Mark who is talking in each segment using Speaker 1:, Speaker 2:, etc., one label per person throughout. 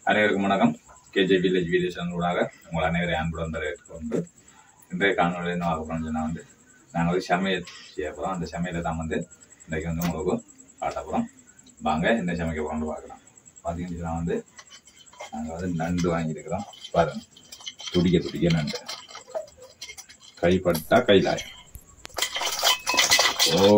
Speaker 1: அனைவருக்கும் வணக்கம் K J village video சேனலூடாக உங்கள் அனைவரை அன்புடன் வரவேற்கொண்டு இன்றைய காணொலி என்ன ஆக போகிறோம்னு சொன்னால் வந்து நாங்கள் வந்து சமையல் செய்ய போகிறோம் அந்த சமையலை தான் வந்து இன்றைக்கு வந்து உங்களுக்கு காட்ட போகிறோம் வாங்க என்ன சமைக்க போகிறோம்னு பார்க்கலாம் பார்த்தீங்கன்னு சொன்னால் வந்து நாங்கள் வந்து நண்டு வாங்கியிருக்கிறோம் பாருங்க துடிக்க துடிக்க நண்டு கைப்பட்டா கைலாயம் ஓ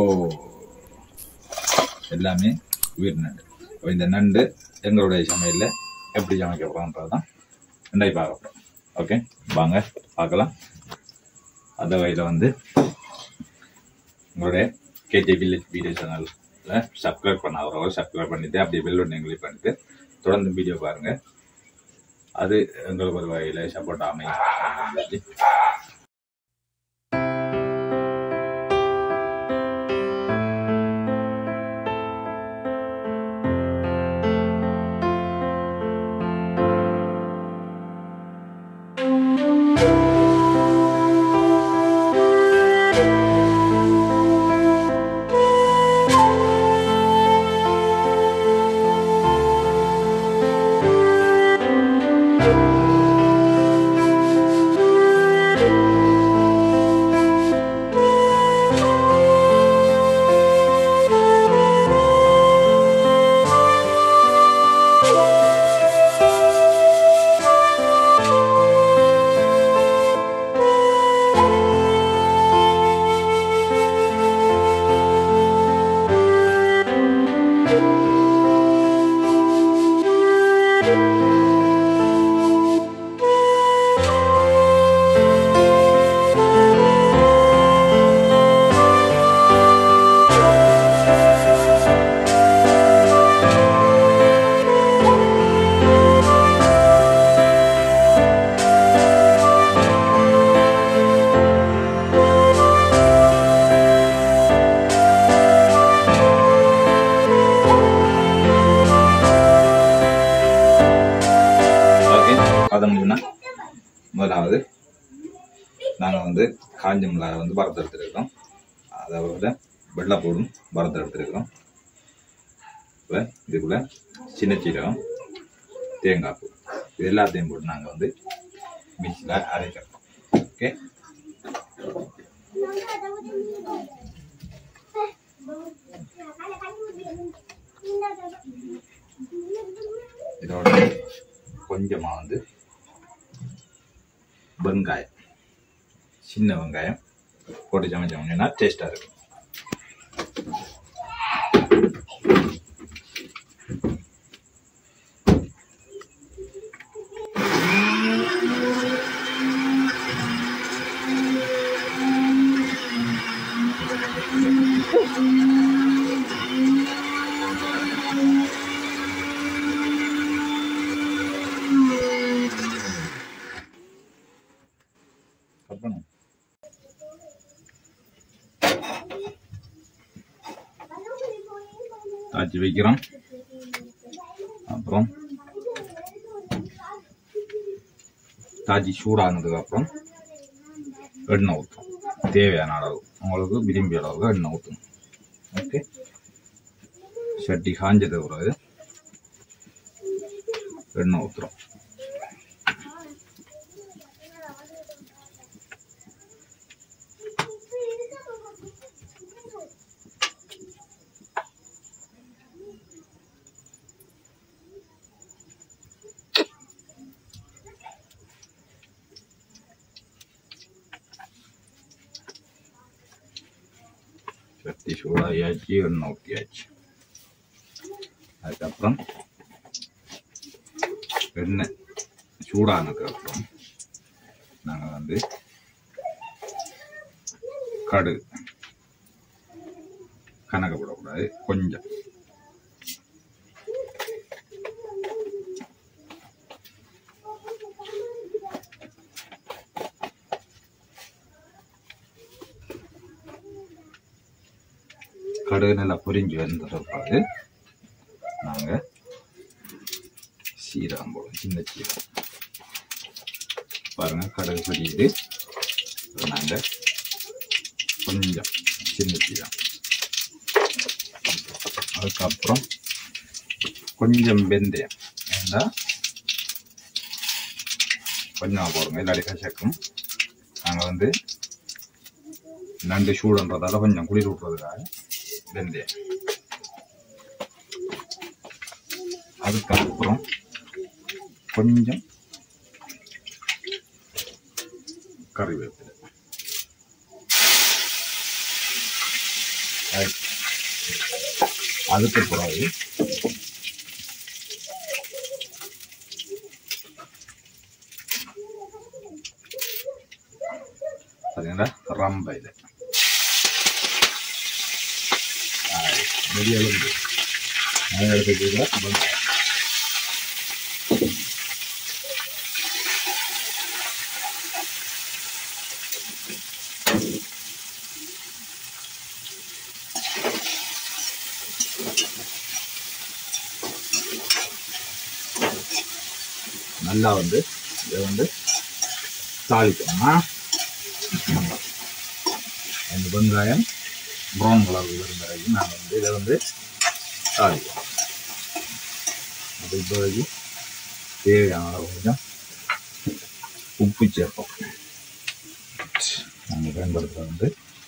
Speaker 1: எல்லாமே உயிர் நண்டு அப்ப இந்த நண்டு எங்களுடைய சமையலில் எப்படி சமைக்க போகிறோன்றது தான் இன்றைக்கு பார்க்க போகிறோம் ஓகே வாங்க பார்க்கலாம் அந்த வகையில் வந்து உங்களுடைய கேஜே வில்லேஜ் வீடியோ சேனலில் சப்ஸ்கிரைப் பண்ணாதவங்க சப்ஸ்கிரைப் பண்ணிவிட்டு அப்படியே பெல் ஒன்று கிளிக் பண்ணிட்டு தொடர்ந்து வீடியோ பாருங்கள் அது எங்களுக்கு ஒரு வகையில் சப்போர்ட் அமையும் அப்படின்னு சொல்லி ஓகே பார்த்தோம்னா முதலாவது நாங்கள் வந்து காஞ்ச மிளகாய் வந்து வறுத்து எடுத்துருக்கோம் அதை விட வெள்ளைப்பூடும் வறுத்து எடுத்துருக்கோம் இப்போ இதுக்குள்ள சின்ன சீரகம் தேங்காய் பூ இது எல்லாத்தையும் போட்டு நாங்கள் வந்து மிக்சியில் அரைக்கிறோம் ஓகே இதோட கொஞ்சமாக வந்து வெங்காயம் சின்ன வெங்காயம் போட்டு சமைச்சோம்னா டேஸ்ட்டாக இருக்கும் அப்புறம் காய்ச்சி வைக்கிறோம் அப்புறம் காய்ச்சி சூடானதுக்கு அப்புறம் எண்ணெய் ஊற்றும் தேவையான அளவு உங்களுக்கு விரும்பிய அளவுக்கு எண்ணெய் ஊற்றணும் ஓகே சட்டி காஞ்சது பிறகு எண்ணெய் ஊற்றுறோம் சட்டி சூடாகியாச்சு எண்ணெய் ஊற்றியாச்சு அதுக்கப்புறம் எண்ணெய் சூடானதுக்கு அப்புறம் நாங்கள் வந்து கடுகு கணக்கு போடக்கூடாது கொஞ்சம் கடுகு நல்லா பொரிஞ்சு வந்த பிறகு நாங்கள் சீரகம் போடுவோம் சின்ன சீரகம் பாருங்க கடுகு பொரியுது நாங்கள் கொஞ்சம் சின்ன சீரகம் அதுக்கப்புறம் கொஞ்சம் வெந்தயம் ஏன்னா கொஞ்சம் போடுங்க இல்லாடி கசக்கும் நாங்கள் வந்து நண்டு சூடுன்றதால கொஞ்சம் குளிர் விட்டுறதுக்காக வெந்தயம் அதுக்கப்புறம் கொஞ்சம் கறிவேப்பிலை Right. அதுக்கு பிறகு பார்த்தீங்கன்னா ரம்ப இது வெளியே நான் எடுத்துக்கிற நல்லா வந்து இதை வந்து தாளிக்கணுமா அந்த வெங்காயம் ப்ரௌன் கலர் வரும் வரைக்கும் நாங்கள் வந்து இதை வந்து தாளிப்போம் அது இப்போதைக்கு தேவையான அளவு கொஞ்சம் உப்பு சேர்ப்போம் நாங்கள் பயன்படுத்துகிற வந்து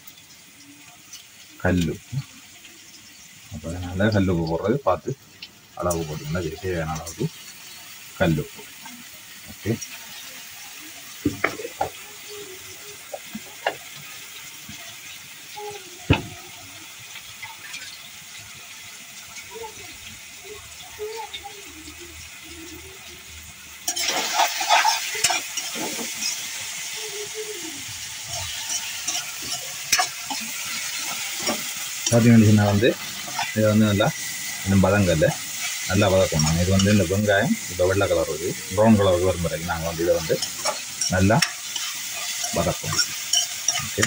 Speaker 1: கல் உப்பு அப்போ அதனால் கல் உப்பு போடுறது பார்த்து அளவு போட்டுக்கலாம் இது தேவையான அளவுக்கு கல் உப்பு ஓகே பார்த்தீங்கன்னா வந்து இது வந்து நல்லா இன்னும் பதங்கல்ல நல்லா வதக்கணும் இது வந்து இந்த வெங்காயம் இப்போ வெள்ளை கலர் வருது ப்ரௌன் கலர் வரும் வரைக்கும் நாங்கள் வந்து இதை வந்து நல்லா வதக்கணும் ஓகே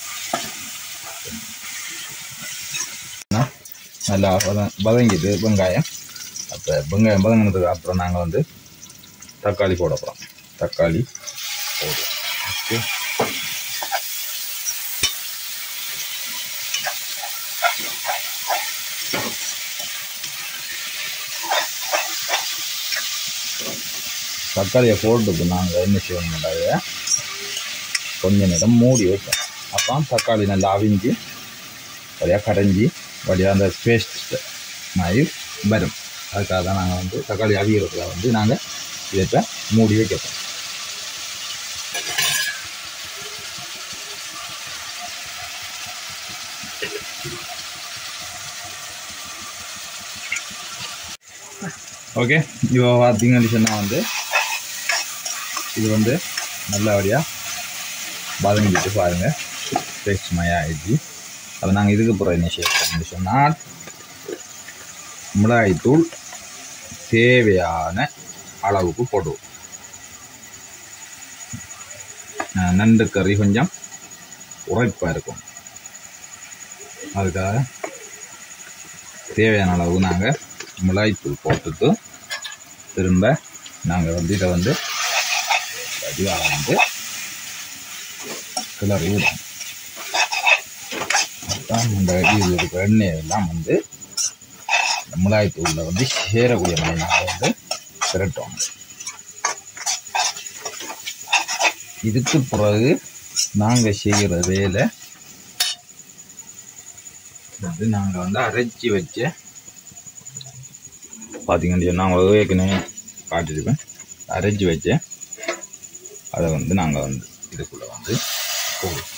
Speaker 1: நல்லா வத வதங்கிது வெங்காயம் அப்போ வெங்காயம் வதங்கினதுக்கு அப்புறம் நாங்கள் வந்து தக்காளி போட போகிறோம் தக்காளி போடுவோம் ஓகே தக்காளியை போட்டுட்டு நாங்கள் என்ன செய்யணும்னாக்க கொஞ்ச நேரம் மூடி வைப்போம் அப்போ தக்காளி நல்லா அவிஞ்சு வழியாக கரைஞ்சி வழியாக அந்த பேஸ்ட் மாதிரி வரும் அதுக்காக தான் நாங்கள் வந்து தக்காளி அவிகிறதுக்காக வந்து நாங்கள் இதை இப்போ மூடி வைக்கப்போம் ஓகே இப்போ பார்த்தீங்கன்னு சொன்னால் வந்து இது வந்து நல்லபடியாக வதங்கிட்டு பாருங்கள் பேஸ்ட் மயா ஆயிடுச்சு அப்போ நாங்கள் இதுக்கு போகிற என்ன செய்யணும்னு சொன்னால் மிளகாய்த்தூள் தேவையான அளவுக்கு போடுவோம் அஹ் நண்டு கறி கொஞ்சம் உரைப்பாக இருக்கும் அதுக்காக தேவையான அளவு நாங்கள் மிளகாய்த்தூள் போட்டுட்டு திரும்ப நாங்கள் வந்து இதை வந்து வடிவாக வந்து கிளறி விடும் அதான் இந்த இதில் இருக்கிற எண்ணெய் எல்லாம் வந்து இந்த மிளகாய்த்தூளில் வந்து சேரக்கூடிய மாதிரி நாங்கள் வந்து திரட்டோம் இதுக்கு பிறகு நாங்கள் செய்கிற வேலை வந்து நாங்கள் வந்து அரைச்சி வச்ச பார்த்தீங்கன்னு சொன்னால் அவங்க ஏற்கனவே காட்டிருப்பேன் அரைச்சி வச்சேன் அதை வந்து நாங்கள் வந்து இதுக்குள்ளே வந்து போடுவோம்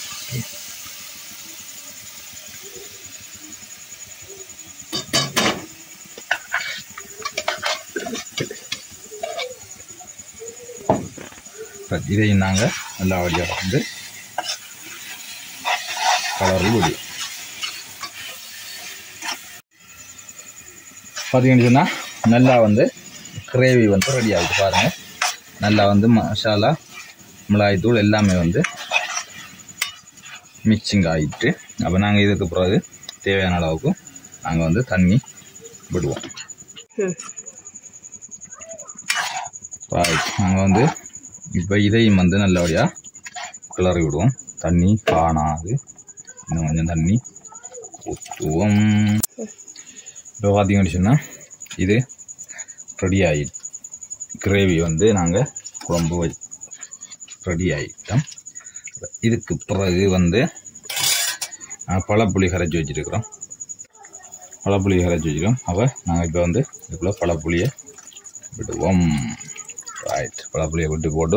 Speaker 1: சரி, இதையும் நாங்கள் நல்லா வழியாக வந்து கலரி விடுவோம் பார்த்தீங்கன்னு சொன்னால் நல்லா வந்து கிரேவி வந்து ரெடி ஆகுது பாருங்கள் நல்லா வந்து மசாலா மிளகாய்த்தூள் எல்லாமே வந்து மிக்சிங் ஆகிட்டு அப்போ நாங்கள் இதுக்கு பிறகு தேவையான அளவுக்கு நாங்கள் வந்து தண்ணி விடுவோம் நாங்கள் வந்து இப்போ இதையும் வந்து நல்லபடியாக கிளறி விடுவோம் தண்ணி காணாது இன்னும் கொஞ்சம் தண்ணி ஊற்றுவோம் இப்போ பார்த்தீங்கன்னு சொன்னால் இது ரெடி ஆகி கிரேவி வந்து நாங்கள் குழம்பு வை ரெடி ஆகிட்டோம் இதுக்கு பிறகு வந்து அஹ், பழப்புளி கரைச்சி வச்சுருக்கிறோம் பழப்புளி கரைச்சி வச்சுக்கிறோம் அப்போ நாங்கள் இப்போ வந்து இதுக்குள்ளே பழப்புளியை விடுவோம் ரைட் பழப்புளியை விட்டு போட்டு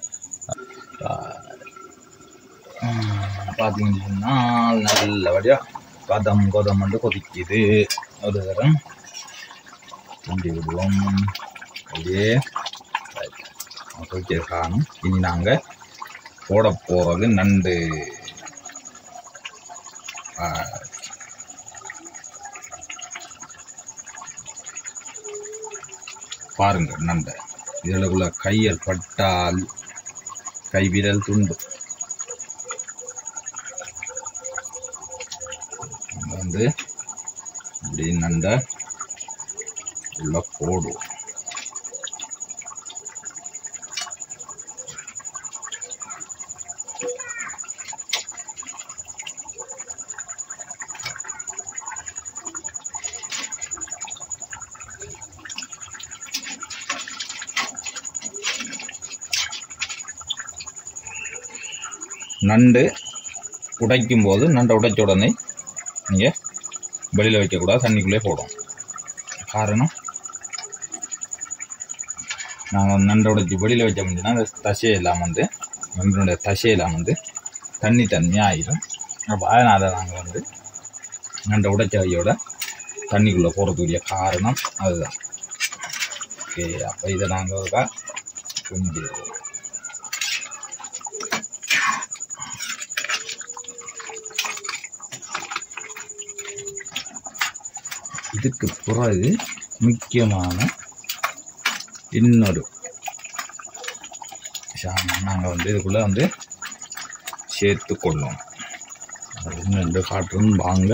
Speaker 1: பார்த்தீங்கன்னு சொன்னால் நல்லபடியாக கதம் கொதம் வந்து கொதிக்குது ஒரு தரம் கிண்டி விடுவோம் அப்படியே கொதிக்க காணும் இனி நாங்கள் போட போகிறது நண்டு ஆ, பாருங்க நண்டை இதுக்குள்ள கையல் பட்டால் கை விரல் துண்டு நம்ம வந்து இப்படி நண்டை உள்ள போடுவோம் நண்டு உடைக்கும் போது நண்டை உடைச்ச உடனே நீங்கள் வெளியில் வைக்கக்கூடாது தண்ணிக்குள்ளே போடும் காரணம் நாங்கள் நண்டை உடைச்சி வெளியில் வச்ச முடியும்னா அந்த தசையெல்லாம் வந்து நண்டனுடைய தசையெல்லாம் வந்து தண்ணி தன்மையாக ஆயிடும் அப்போ அதனால் நாங்கள் வந்து நண்டை உடைச்ச கையோட தண்ணிக்குள்ளே போகிறதுக்குரிய காரணம் அதுதான் ஓகே அப்போ இதை நாங்கள் செஞ்சிருவோம் இதுக்கு பிறகு முக்கியமான இன்னொரு சாமான் நாங்கள் வந்து இதுக்குள்ளே வந்து சேர்த்து கொள்ளும் அது இன்னொன்று காட்டுறோம் வாங்க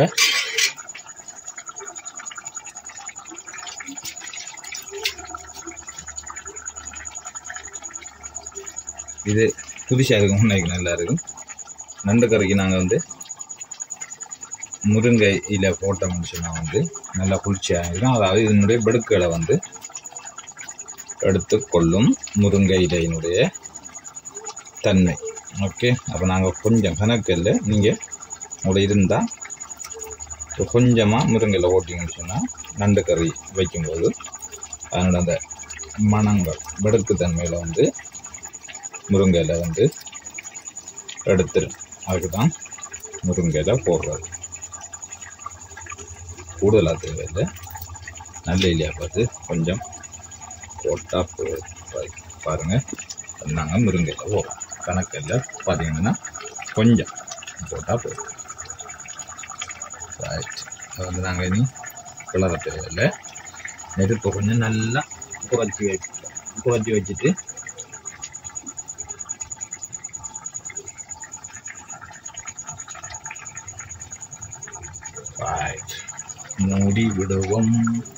Speaker 1: இது புதுசாக இருக்கும் இன்னைக்கு நல்லா இருக்கும் நண்டு கறிக்கு நாங்கள் வந்து முருங்கை இலை போட்டோம்னு சொன்னால் வந்து நல்லா குளிர்ச்சியாக இருக்கும் அதாவது இதனுடைய பெடுக்களை வந்து எடுத்துக்கொள்ளும் முருங்கை இலையினுடைய தன்மை ஓகே அப்போ நாங்கள் கொஞ்சம் கணக்கில் நீங்கள் உங்களை இருந்தால் கொஞ்சமாக முருங்கையில் ஓட்டிங்கன்னு சொன்னால் நண்டு கறி வைக்கும்போது அதனோட அந்த மணங்கள் வெடுக்கு தன்மையில் வந்து முருங்கையில் வந்து எடுத்துரும் அதுக்கு தான் முருங்கையில் போடுறது கூடுதலாக தேவையில்லை நல்ல இல்லையா பார்த்து கொஞ்சம் போட்டால் போ பாருங்கள் நாங்கள் முருங்கையில் போடுறோம் கணக்கில் பார்த்தீங்கன்னா கொஞ்சம் போட்டால் போதும் ரைட் அது வந்து நாங்கள் இனி கிளற தேவையில்லை நெருப்பை கொஞ்சம் நல்லா குறைச்சி வைப்போம் குறைச்சி வச்சுட்டு ரைட் மூடி விடுவோம்